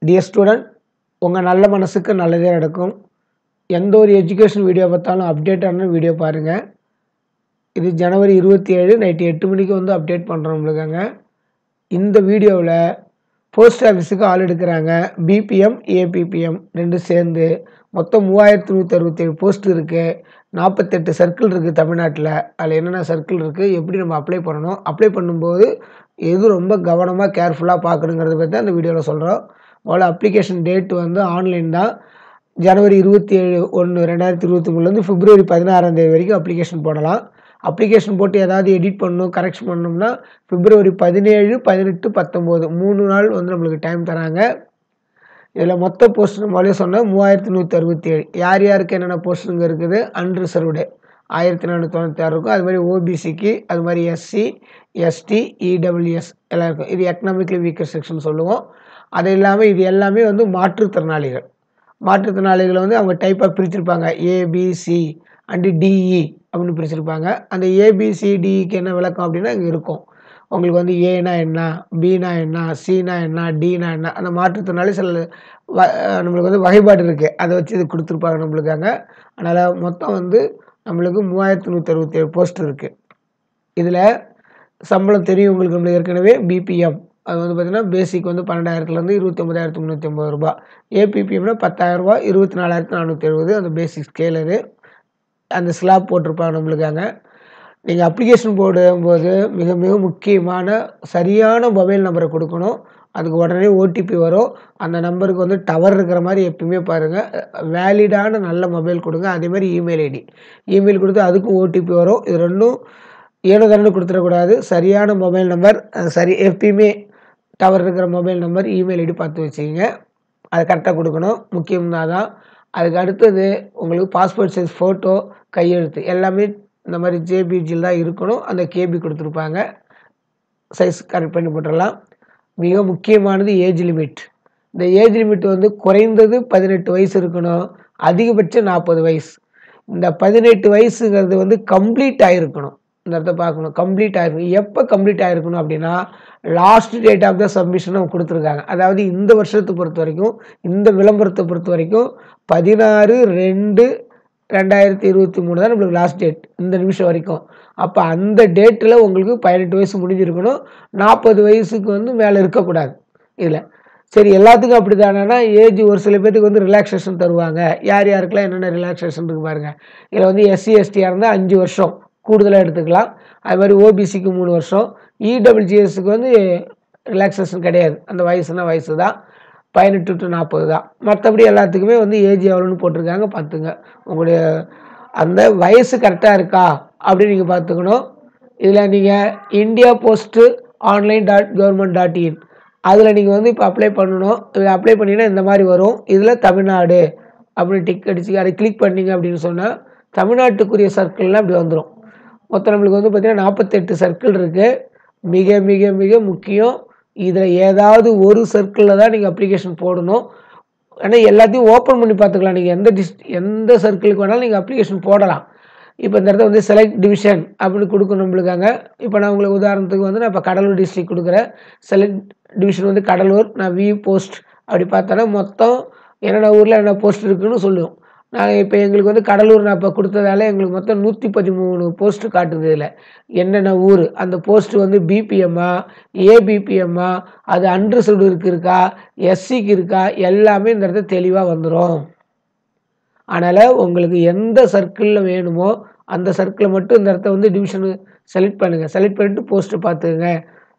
dear student உங்கள் நல்ல மனசுக்கு நல்லதே நடக்கும் எந்த ஒரு எஜுகேஷன் வீடியோ பார்த்தாலும் அப்டேட்டான வீடியோ பாருங்கள் இது ஜனவரி இருபத்தி ஏழு நைட்டு எட்டு மணிக்கு வந்து அப்டேட் பண்ணுறோம் நம்மளுக்காங்க இந்த வீடியோவில் போஸ்ட் ஆஃபீஸுக்கு ஆள் எடுக்கிறாங்க பிபிஎம் ஏபிபிஎம் ரெண்டும் சேர்ந்து மொத்தம் மூவாயிரத்தி நூற்றி அறுபத்தேழு போஸ்ட் இருக்குது நாற்பத்தெட்டு சர்க்கிள் இருக்குது தமிழ்நாட்டில் அதில் என்னென்ன சர்க்கிள் இருக்குது எப்படி நம்ம அப்ளை பண்ணணும் அப்ளை பண்ணும்போது எது ரொம்ப கவனமாக கேர்ஃபுல்லாக பார்க்கணுங்கிறத பற்றி தான் இந்த வீடியோவில் சொல்கிறோம் முதல்ல அப்ளிகேஷன் டேட் வந்து ஆன்லைன் தான் ஜனவரி இருபத்தி ஏழு ஒன்று ரெண்டாயிரத்தி இருபத்தி மூணுலேருந்து பிப்ரவரி பதினாறாம் தேதி வரைக்கும் அப்ளிகேஷன் போடலாம் அப்ளிகேஷன் போட்டு ஏதாவது எடிட் பண்ணணும் கரெக்ஷன் பண்ணணும்னா பிப்ரவரி பதினேழு பதினெட்டு பத்தொம்போது மூணு நாள் வந்து நம்மளுக்கு டைம் தராங்க இதில் மொத்த போஸ்ட் முதலே சொன்னேன் மூவாயிரத்தி நூற்றி அறுபத்தி ஏழு யார் யாருக்கு என்னென்ன போஸ்ட்டுங்க இருக்குது அன்ரிசர்வ்டு ஆயிரத்தி நானூற்றி தொண்ணூற்றி ஆறு இருக்கும் அது மாதிரி ஓபிசிக்கு அது மாதிரி எஸ்சி எஸ்டி இடபிள்யூஎஸ் எல்லாம் இருக்கும் இது எக்கனாமிக்கலி வீக்கர் செக்ஷன் சொல்லுவோம் அது இல்லாமல் இது எல்லாமே வந்து மாற்றுத்திறனாளிகள் மாற்றுத்திறனாளிகளை வந்து அவங்க டைப்பாக பிரிச்சிருப்பாங்க ஏபிசி அண்டு டிஇ அப்படின்னு பிரிச்சிருப்பாங்க அந்த ஏபிசி டிஇக்கு என்ன விளக்கம் அப்படின்னா இங்கே இருக்கும் உங்களுக்கு வந்து ஏனா என்ன பினா என்ன சினா என்ன டினா என்ன அந்த மாற்றுத்திறனாளி சில வ நம்மளுக்கு வந்து வகைப்பாடு இருக்குது அதை வச்சு இது கொடுத்துருப்பாங்க நம்மளுக்காங்க அதனால் மொத்தம் வந்து நம்மளுக்கு மூவாயிரத்தி நூற்றி அறுபத்தேழு போஸ்ட் இருக்குது இதில் சம்பளம் தெரியும் உங்களுக்கு நம்மளுக்கு ஏற்கனவே பிபிஎம் அது வந்து பார்த்திங்கன்னா பேசிக் வந்து பன்னெண்டாயிரத்துலேருந்து இருபத்தி ஒம்பதாயிரத்து முந்நூற்றி ஐம்பது ரூபா ஏபிபிஎம்னா பத்தாயிரரூபா இருபத்தி நாலாயிரத்து நானூற்றி எழுபது அந்த பேசிக் ஸ்கேல் அது அந்த ஸ்லாப் போட்டிருப்பாங்க நம்மளுக்காங்க நீங்கள் அப்ளிகேஷன் போடும்போது மிக மிக முக்கியமான சரியான மொபைல் நம்பரை கொடுக்கணும் அதுக்கு உடனே ஓடிபி வரும் அந்த நம்பருக்கு வந்து டவர் இருக்கிற மாதிரி எப்பயுமே பாருங்கள் வேலிடான நல்ல மொபைல் கொடுங்க அதேமாதிரி இமெயில் ஐடி இமெயில் கொடுத்து அதுக்கும் ஓடிபி வரும் இது ரெண்டும் ஏனோ தானே கொடுத்துடக்கூடாது சரியான மொபைல் நம்பர் சரி எப்பயுமே டவர் இருக்கிற மொபைல் நம்பர் இமெயில் ஐடி பார்த்து வச்சுக்கோங்க அது கரெக்டாக கொடுக்கணும் முக்கியம்தான் தான் அதுக்கு அடுத்தது உங்களுக்கு பாஸ்போர்ட் சைஸ் ஃபோட்டோ கையெழுத்து எல்லாமே இந்த மாதிரி ஜேபிஜியில் தான் இருக்கணும் அந்த கேபி கொடுத்துருப்பாங்க சைஸ் கரெக்ட் பண்ணி போட்டுடலாம் மிக முக்கியமானது ஏஜ் லிமிட் இந்த ஏஜ் லிமிட் வந்து குறைந்தது பதினெட்டு வயசு இருக்கணும் அதிகபட்சம் நாற்பது வயசு இந்த பதினெட்டு வயசுங்கிறது வந்து கம்ப்ளீட் ஆகிருக்கணும் இந்த இடத்த பார்க்கணும் கம்ப்ளீட் ஆகிருக்கணும் எப்போ கம்ப்ளீட் ஆகிருக்கணும் அப்படின்னா last date of the submission அவங்க கொடுத்துருக்காங்க அதாவது இந்த வருஷத்தை பொறுத்த வரைக்கும் இந்த விளம்பரத்தை பொறுத்த வரைக்கும் பதினாறு ரெண்டு ரெண்டாயிரத்தி இருபத்தி மூணு தான் நம்மளுக்கு லாஸ்ட் டேட் இந்த நிமிஷம் வரைக்கும் அப்போ அந்த டேட்டில் உங்களுக்கு பதினெட்டு வயசு முடிஞ்சிருக்கணும் நாற்பது வயசுக்கு வந்து மேலே இருக்கக்கூடாது இதில் சரி எல்லாத்துக்கும் அப்படி தானேன்னா ஏஜ் ஒரு சில பேருக்கு வந்து ரிலாக்ஸேஷன் தருவாங்க யார் யாருக்கெல்லாம் என்னென்ன ரிலாக்ஸேஷன் இருக்கு பாருங்கள் இதில் வந்து எஸ்சி எஸ்டியாக இருந்தால் அஞ்சு வருஷம் கூடுதலாக எடுத்துக்கலாம் அது மாதிரி ஓபிசிக்கு மூணு வருஷம் இடபிள்யூஜிஎஸ்க்கு வந்து ரிலாக்ஸேஷன் கிடையாது அந்த வயசுனா வயசு தான் பதினெட்டு டு நாற்பது தான் மற்றபடி எல்லாத்துக்குமே வந்து ஏஜ் எவ்வளோன்னு போட்டிருக்காங்க பார்த்துங்க உங்களுடைய அந்த வயசு கரெக்டாக இருக்கா அப்படின்னு நீங்கள் பார்த்துக்கணும் இதில் நீங்கள் India post online dot government dot in அதில் நீங்கள் வந்து இப்போ அப்ளை பண்ணணும் இதில் அப்ளை பண்ணிங்கன்னா இந்த மாதிரி வரும் இதில் தமிழ்நாடு அப்படின்னு டிக் அடிச்சு அதை கிளிக் பண்ணிங்க அப்படின்னு சொன்னால் தமிழ்நாட்டுக்குரிய சர்க்கிள்லாம் இப்படி வந்துடும் மொத்தம் நம்மளுக்கு வந்து பார்த்திங்கன்னா நாற்பத்தெட்டு சர்க்கிள் இருக்குது மிக மிக மிக முக்கியம் இதில் ஏதாவது ஒரு சர்க்கிளில் தான் நீங்கள் அப்ளிகேஷன் போடணும் ஏன்னா எல்லாத்தையும் ஓப்பன் பண்ணி பார்த்துக்கலாம் நீங்கள் எந்த டிஸ்ட் எந்த சர்க்கிளுக்கு வேணாலும் நீங்கள் அப்ளிகேஷன் போடலாம் இப்போ இந்த இடத்துல வந்து செலக்ட் டிவிஷன் அப்படின்னு கொடுக்கணும் நம்மளுக்காங்க இப்போ நான் உங்களுக்கு உதாரணத்துக்கு வந்து நான் இப்போ கடலூர் டிஸ்ட்ரிக் கொடுக்குறேன் செலக்ட் டிவிஷன் வந்து கடலூர் நான் வி போஸ்ட் அப்படி பார்த்தோன்னா மொத்தம் என்னென்ன ஊரில் என்ன போஸ்ட் இருக்குன்னு சொல்லுவோம் நாங்கள் இப்போ எங்களுக்கு வந்து கடலூர் நான் இப்போ கொடுத்ததால எங்களுக்கு மொத்தம் நூற்றி பதிமூணு போஸ்ட்டு காட்டுது இதில் என்னென்ன ஊர் அந்த போஸ்ட்டு வந்து பிபிஎம்மா ஏபிபிஎம்மா அது அன்ரிசர்வ்டுக்கு இருக்கா எஸ்சிக்கு இருக்கா எல்லாமே இந்த இடத்துல தெளிவாக வந்துடும் அதனால் உங்களுக்கு எந்த சர்க்கிளில் வேணுமோ அந்த சர்க்கிளை மட்டும் இந்த இடத்த வந்து டிவிஷனு செலக்ட் பண்ணுங்கள் செலக்ட் பண்ணிட்டு போஸ்ட்டு பார்த்துங்க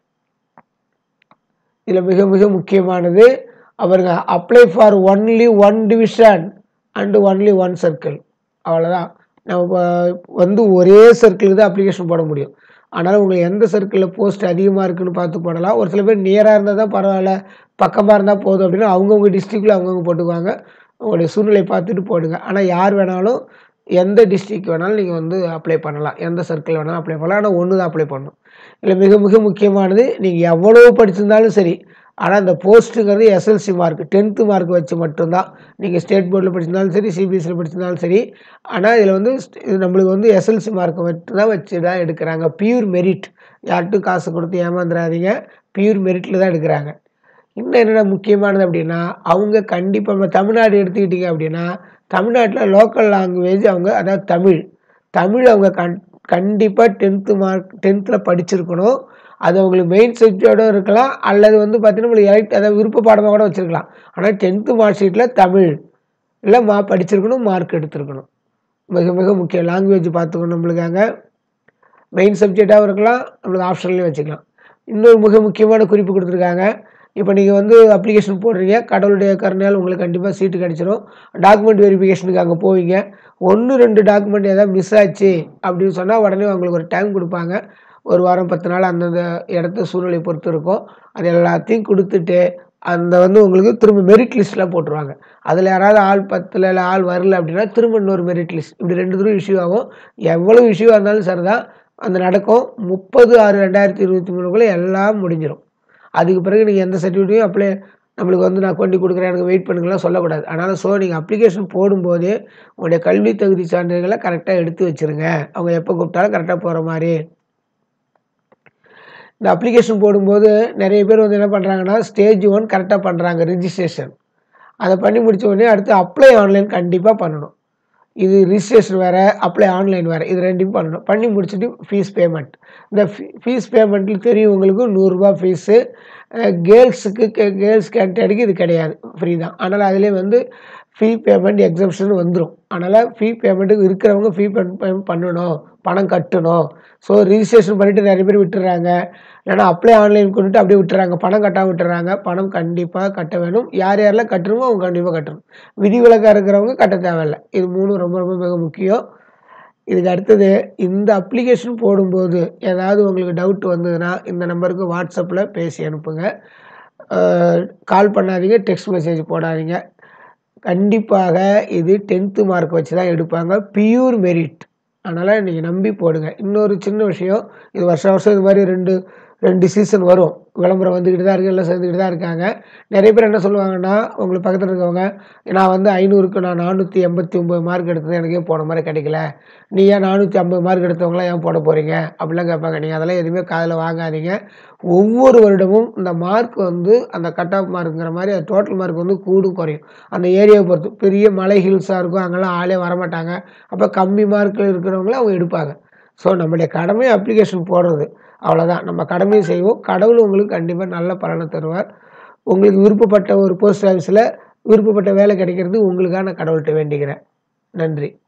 இதில் மிக மிக முக்கியமானது அவருங்க apply for only one division and only one circle அவ்வளோதான் நம்ம வந்து ஒரே சர்க்கிளுக்கு தான் அப்ளிகேஷன் போட முடியும் அதனால் உங்களுக்கு எந்த சர்க்கிளில் போஸ்ட் அதிகமாக இருக்குன்னு பார்த்து போடலாம் ஒரு சில பேர் நியராக இருந்தால் தான் பரவாயில்ல பக்கமாக இருந்தால் போதும் அப்படின்னா அவங்கவுங்க டிஸ்ட்ரிக்டில் அவங்கவுங்க போட்டுக்குவாங்க உங்களுடைய சூழ்நிலை பார்த்துட்டு போடுங்க ஆனால் யார் வேணாலும் எந்த டிஸ்ட்ரிக் வேணாலும் நீங்கள் வந்து அப்ளை பண்ணலாம் எந்த சர்க்கிள் வேணாலும் அப்ளை பண்ணலாம் ஆனால் ஒன்று தான் அப்ளை பண்ணணும் இல்லை மிக மிக முக்கியமானது நீங்கள் எவ்வளோ படிச்சிருந்தாலும் சரி ஆனால் அந்த போஸ்ட்டுங்கிறது எஸ்எல்சி மார்க் டென்த்து மார்க் வச்சு மட்டும்தான் நீங்கள் ஸ்டேட் போர்டில் படிச்சிருந்தாலும் சரி சிபிஎஸ்சியில் படிச்சிருந்தாலும் சரி ஆனால் இதில் வந்து இது நம்மளுக்கு வந்து எஸ்எல்சி மார்க் மட்டும்தான் வச்சு தான் எடுக்கிறாங்க பியூர் மெரிட் யார்ட்டும் காசு கொடுத்து ஏமாந்துடாதீங்க பியூர் மெரிட்டில் தான் எடுக்கிறாங்க இன்னும் என்னென்ன முக்கியமானது அப்படின்னா அவங்க கண்டிப்பாக நம்ம தமிழ்நாடு எடுத்துக்கிட்டிங்க அப்படின்னா தமிழ்நாட்டில் லோக்கல் லாங்குவேஜ் அவங்க அதாவது தமிழ் தமிழ் அவங்க கண் கண்டிப்பாக டென்த்து மார்க் டென்த்தில் படிச்சிருக்கணும் அது அவங்களுக்கு மெயின் சப்ஜெக்டோட இருக்கலாம் அல்லது வந்து பார்த்தீங்கன்னா உங்களுக்கு எலக்ட் அதாவது விருப்ப பாடமாக கூட வச்சுருக்கலாம் ஆனால் டென்த்து மார்க் ஷீட்டில் தமிழ் இல்லை மா படிச்சிருக்கணும் மார்க் எடுத்திருக்கணும் மிக மிக முக்கியம் லாங்குவேஜ் பார்த்துக்கணும் நம்மளுக்காக மெயின் சப்ஜெக்டாகவும் இருக்கலாம் நம்மளுக்கு ஆப்ஷன்லேயும் வச்சுக்கலாம் இன்னொரு மிக முக்கியமான குறிப்பு கொடுத்துருக்காங்க இப்போ நீங்கள் வந்து அப்ளிகேஷன் போடுறீங்க கடவுளுடைய கருணையால் உங்களுக்கு கண்டிப்பாக சீட்டு கிடச்சிரும் டாக்குமெண்ட் வெரிஃபிகேஷனுக்கு அங்கே போவீங்க ஒன்று ரெண்டு டாக்குமெண்ட் ஏதாவது மிஸ் ஆச்சு அப்படின்னு சொன்னால் உடனே உங்களுக்கு ஒரு டைம் கொடுப்பாங்க ஒரு வாரம் பத்து நாள் அந்தந்த இடத்த சூழ்நிலை பொறுத்து இருக்கும் அது எல்லாத்தையும் கொடுத்துட்டு அந்த வந்து உங்களுக்கு திரும்ப மெரிட் லிஸ்ட்டில் போட்டுருவாங்க அதில் யாராவது ஆள் பத்தில் இல்லை ஆள் வரல அப்படின்னா திரும்ப இன்னொரு மெரிட் லிஸ்ட் இப்படி ரெண்டு தூரம் இஷ்யூ ஆகும் எவ்வளோ இஷ்யூ இருந்தாலும் சரி தான் அந்த நடக்கும் முப்பது ஆறு ரெண்டாயிரத்தி இருபத்தி மூணுக்குள்ளே எல்லாம் முடிஞ்சிடும் அதுக்கு பிறகு நீங்கள் எந்த சர்டிஃபிகேட்டையும் அப்ளை நம்மளுக்கு வந்து நான் கொண்டு கொடுக்குறேன் எனக்கு வெயிட் பண்ணுங்கலாம் சொல்லக்கூடாது அதனால் ஸோ நீங்கள் அப்ளிகேஷன் போடும்போதே உங்களுடைய கல்வி தகுதி சான்றிதழ்களை கரெக்டாக எடுத்து வச்சுருங்க அவங்க எப்போ கூப்பிட்டாலும் கரெக்டாக போகிற மாதிரி இந்த அப்ளிகேஷன் போடும்போது நிறைய பேர் வந்து என்ன பண்ணுறாங்கன்னா ஸ்டேஜ் ஒன் கரெக்டாக பண்ணுறாங்க ரிஜிஸ்ட்ரேஷன் அதை பண்ணி முடிச்ச உடனே அடுத்து அப்ளை ஆன்லைன் கண்டிப்பாக பண்ணணும் இது ரிஜிஸ்ட்ரேஷன் வேறு அப்ளை ஆன்லைன் வேறு இது ரெண்டையும் பண்ணணும் பண்ணி முடிச்சுட்டு ஃபீஸ் பேமெண்ட் இந்த ஃபீஸ் பேமெண்ட்டில் தெரியும் உங்களுக்கு நூறுரூவா ஃபீஸு கேர்ள்ஸுக்கு கேர்ள்ஸ் கேட்டடிக்கு இது கிடையாது ஃப்ரீ தான் அதனால் அதிலே வந்து ஃபீ பேமெண்ட் எக்ஸம்ஷன் வந்துடும் அதனால் ஃபீ பேமெண்ட்டுக்கு இருக்கிறவங்க ஃபீ பேமெண்ட் பண்ணணும் பணம் கட்டணும் ஸோ ரிஜிஸ்ட்ரேஷன் பண்ணிவிட்டு நிறைய பேர் விட்டுறாங்க இல்லைனா அப்ளை ஆன்லைன் கொண்டுட்டு அப்படியே விட்டுறாங்க பணம் கட்டாமல் விட்டுறாங்க பணம் கண்டிப்பாக கட்ட வேணும் யார் யாரெல்லாம் கட்டணுமோ அவங்க கண்டிப்பாக கட்டணும் விதிவிலக்காக இருக்கிறவங்க கட்ட தேவையில்லை இது மூணும் ரொம்ப ரொம்ப மிக முக்கியம் இதுக்கு அடுத்தது இந்த அப்ளிகேஷன் போடும்போது ஏதாவது உங்களுக்கு டவுட் வந்ததுன்னா இந்த நம்பருக்கு வாட்ஸ்அப்பில் பேசி அனுப்புங்க கால் பண்ணாதீங்க டெக்ஸ்ட் மெசேஜ் போடாதீங்க கண்டிப்பாக இது டென்த்து மார்க் வச்சு தான் எடுப்பாங்க பியூர் மெரிட் அதனால் நீங்கள் நம்பி போடுங்க இன்னொரு சின்ன விஷயம் இது வருஷம் வருஷம் இது மாதிரி ரெண்டு ரெண்டு சீசன் வரும் விளம்பரம் வந்துக்கிட்டு தான் இருக்குது எல்லாம் சேர்ந்துக்கிட்டு தான் இருக்காங்க நிறைய பேர் என்ன சொல்லுவாங்கன்னா உங்களுக்கு பக்கத்தில் இருக்கவங்க நான் வந்து ஐநூறுக்கு நான் நானூற்றி எண்பத்தி ஒம்பது மார்க் எடுத்தது எனக்கே போன மாதிரி கிடைக்கல நீ ஏன் நானூற்றி ஐம்பது மார்க் எடுத்தவங்களாம் ஏன் போட போகிறீங்க அப்படிலாம் கேட்பாங்க நீங்கள் அதெல்லாம் எதுவுமே காதில் வாங்காதீங்க ஒவ்வொரு வருடமும் இந்த மார்க் வந்து அந்த கட் ஆஃப் மார்க்குங்கிற மாதிரி அது டோட்டல் மார்க் வந்து கூடும் குறையும் அந்த ஏரியாவை பொறுத்து பெரிய மலை ஹில்ஸாக இருக்கும் அங்கெல்லாம் ஆளே வரமாட்டாங்க அப்போ கம்மி மார்க்கில் இருக்கிறவங்கள அவங்க எடுப்பாங்க ஸோ நம்முடைய கடமை அப்ளிகேஷன் போடுறது அவ்வளோதான் நம்ம கடமையை செய்வோம் கடவுள் உங்களுக்கு கண்டிப்பாக நல்ல பலனை தருவார் உங்களுக்கு விருப்பப்பட்ட ஒரு போஸ்ட் ஆஃபீஸில் விருப்பப்பட்ட வேலை கிடைக்கிறது உங்களுக்காக நான் கடவுள்கிட்ட வேண்டிக்கிறேன் நன்றி